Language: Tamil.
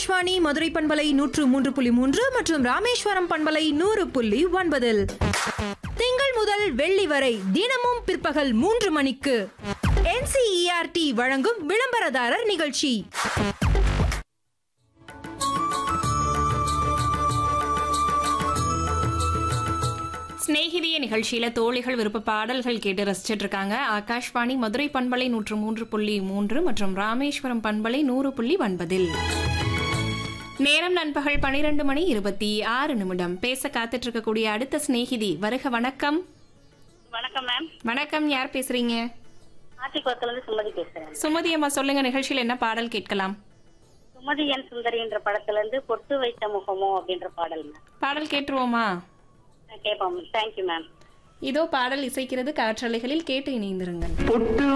ஆகாஷ்வாணி மதுரை பண்பலை நூற்று மூன்று புள்ளி மூன்று மற்றும் ராமேஸ்வரம் பண்பலை நூறு புள்ளி ஒன்பதில் திங்கள் முதல் வெள்ளி வரை தினமும் பிற்பகல் மூன்று மணிக்கு என்சிஇஆர்டி வழங்கும் விளம்பரதாரர் நிகழ்ச்சி சிநேகிதிய நிகழ்ச்சியில தோழிகள் விருப்ப பாடல்கள் கேட்டு ரசிச்சிட்டு இருக்காங்க ஆகாஷ்வாணி மதுரை பண்பலை நூற்று மூன்று புள்ளி மூன்று மற்றும் ராமேஸ்வரம் பண்பலை நூறு புள்ளி ஒன்பதில் நேரம் நண்பகல் பனிரெண்டு மணி இருபத்தி ஆறு நிமிடம் பேச காத்துட்டு இருக்கக்கூடிய அடுத்த சிநேகிதி வருக வணக்கம் வணக்கம் மேம் வணக்கம் யார் பேசுறீங்க ஆத்திக்குளத்துல இருந்து சுமதி பேசுறேன் சுமதி அம்மா சொல்லுங்க நிகழ்ச்சியில் என்ன பாடல் கேட்கலாம் சுமதி என் சுந்தரி என்ற படத்துல இருந்து பொட்டு வைத்த முகமோ அப்படின்ற பாடல் மேம் பாடல் கேட்டுருவோமா கேட்போம் தேங்க்யூ மேம் இதோ பாடல் இசைக்கிறது காற்றலைகளில் கேட்டு இணைந்திருங்கள் பொட்டு